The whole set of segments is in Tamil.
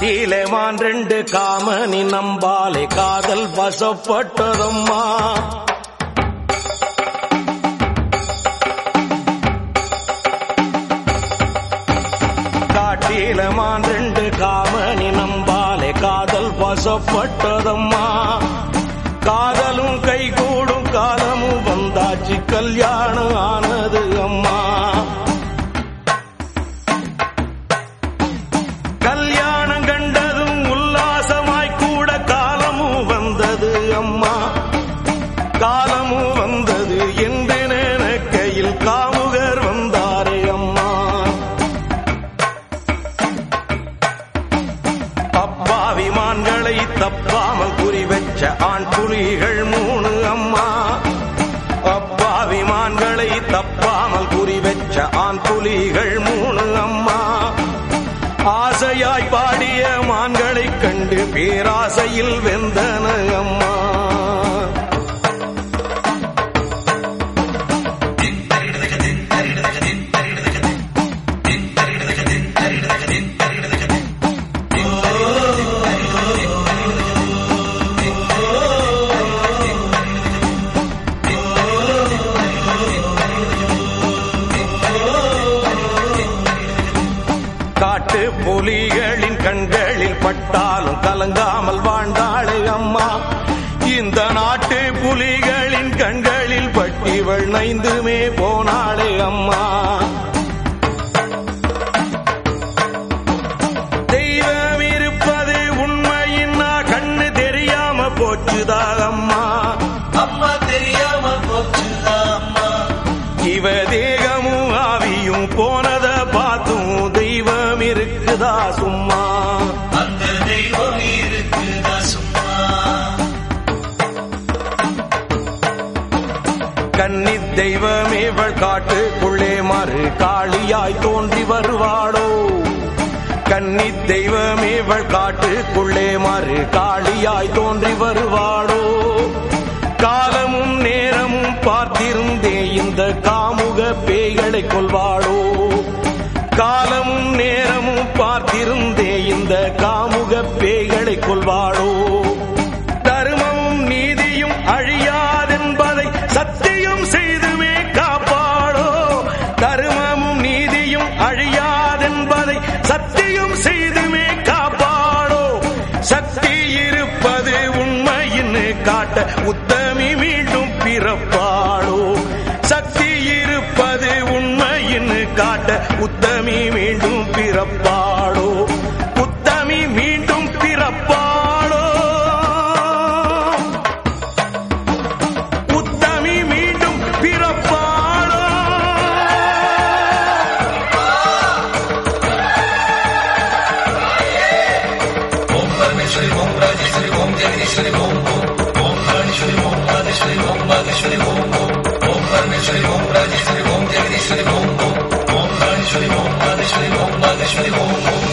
காட்டிலே மான் ரெண்டு காமனி நம்பாலே காதல் வசப்பட்டதம்மா காட்டில மான் ரெண்டு காமனி நம்பாலே காதல் வசப்பட்டதம்மா காதலும் கைகூடும் காலமும் வந்தாச்சு கல்யாணம் ஆனது அம்மா கல்யாணம் கண்டதும் உல்லாசமாய் கூட காலமும் வந்தது அம்மா காலமும் வந்தது என்று நினைக்கையில் காமுகர் வந்தாரே அம்மா அப்பாவிமான்களை தப்பாமல் குறி வச்ச ஆண் புலிகள் மூணு அம்மா அப்பாவிமான்களை தப்பாமல் குறி வச்ச ஆண் புலிகள் மூணு அம்மா ஆசையாய் பாடிய மான்களைக் கண்டு பேராசையில் வெந்தன அம்மா காட்டு புலிகளின் கண்களில் பட்டாலும் கலங்காமல் வாழ்ந்தாளே அம்மா இந்த நாட்டு புலிகளின் கண்களில் பட்டிவள் நைந்துமே போனாளே அம்மா தெய்வம் இருப்பது உண்மையின்னா கண்ணு தெரியாம போச்சுதா அம்மா அம்மா தெரியாம போச்சுதா அம்மா இவ தேகமும் ஆவியும் போனத பார்த்தும் தெய்வம் இருக்குதா சும்மா அந்த தெய்வம் இருக்குதா சும்மா கன்னி தெய்வமே இவள் காட்டுக்குள்ளே மறு காளியாய் தோன்றி வருவாளோ கன்னி தெய்வமே இவள் காட்டுக்குள்ளே மறு காளியாய் தோன்றி வருவாளோ காலமும் நேரமும் பார்த்திருந்தே இந்த காமுக பேய்களை கொள்வாளோ காலமும் நேரமும் பார்த்திருந்தே இந்த காமுக பேய்களை கொள்வாளோ தர்மமும் நீதியும் அழியாதென்பதை சத்தியம் செய்துமே காப்பாளோ தர்மமும் நீதியும் அழியாதென்பதை சத்தியம் செய்துமே காப்பாளோ சக்தி இருப்பது உண்மையின்னு காட்ட உத்தமி மீண்டும் பிறப்பாளோ சக்தி இருப்பது உண்மையின்னு காட்ட உத்தமி மீண்டும் பிறப்பாளோ உத்தமி மீண்டும் பிறப்பாளோ உத்தமி மீண்டும் பிறப்பாளோ ஓம் பரமேஸ்வரி ஓம் ராஜேஸ்வரி ஓம் ஜெகதீஸ்வரி ஓம் ஓம் ஓம் ராணேஸ்வரி ஓம் ராஜேஸ்வரி ஓம் பாகேஸ்வரி ஓம் ஓம் ஓம் பரமேஸ்வரி ஓம் ராஜேஸ்வரி ஓம் ஜெகதீஸ்வரி ஓம் ஓம் ஓம் ராணேஸ்வரி ஓம் ராஜேஸ்வரி ஓம் பாகேஸ்வரி ஓம் ஓம்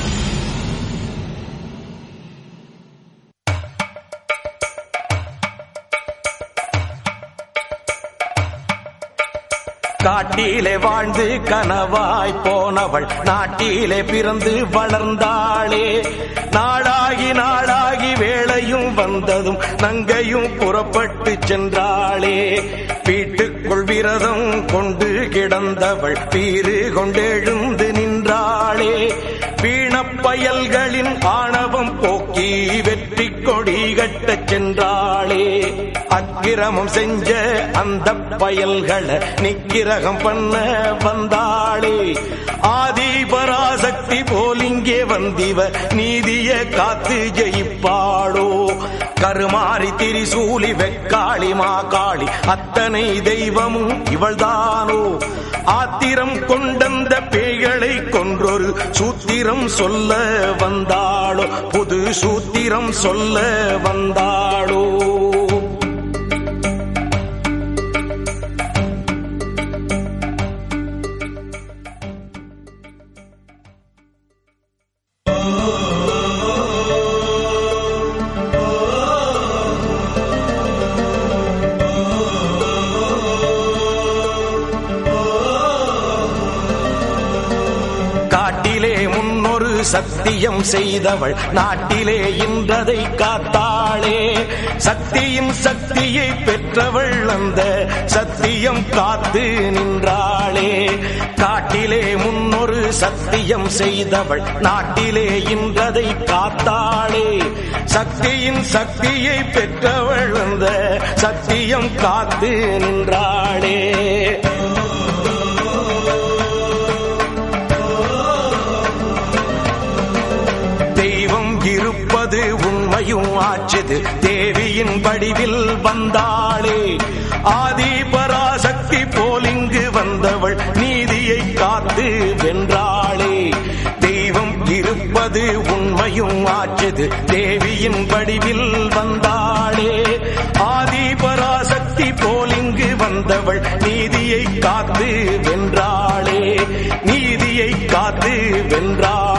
காட்டிலே வாழ்ந்து கனவாய் போனவள் நாட்டிலே பிறந்து வளர்ந்தாளே நாளாகி நாளாகி வேளையும் வந்ததும் நங்கையும் புறப்பட்டு சென்றாளே வீட்டுக்குள் விரதம் கொண்டு கிடந்தவள் பீறு கொண்டெழுந்து நின்றாளே வீணப்பயல்களின் ஆணவம் போக்கி வெற்றி கொடி கட்டச் சென்றாளே அக்கிரமம் செஞ்ச அந்த பயல்களை நிக்கிரகம் பண்ண வந்தாளே ஆதி பராசக்தி போல் இங்கே வந்திவ நீதிய காத்து ஜெயிப்பாளோ கருமாறி திரிசூலி வெக்காளி மாகாளி அத்தனை தெய்வமும் இவள்தானோ ஆத்திரம் கொண்டந்த பேய்களை கொன்றொரு சூத்திரம் சொல்ல வந்தாளோ புது சூத்திரம் சொல்ல வந்தாளோ காட்டிலே முன்னொரு சத்தியம் செய்தவள் நாட்டிலே இன்றதை காத்தாளே சக்தியின் சக்தியை பெற்றவள் அந்த சத்தியம் காத்து நின்றாளே காட்டிலே முன்னொரு சத்தியம் செய்தவள் நாட்டிலே இன்றதை காத்தாளே சக்தியின் சக்தியை பெற்றவள் அந்த சத்தியம் காத்து நின்றாளே தெய்வம் இருப்பது உண்மையும் ஆச்சது தேவியின் வடிவில் வந்தாளே ஆதி பராசக்தி போலிங்கு வந்தவள் நீதியை காத்து வென்றாளே தெய்வம் இருப்பது உண்மையும் ஆச்சது தேவியின் வடிவில் வந்தாளே ஆதி பராசக்தி போலிங்கு வந்தவள் நீதியை காத்து வென்றாளே நீதியை காத்து வென்றாள்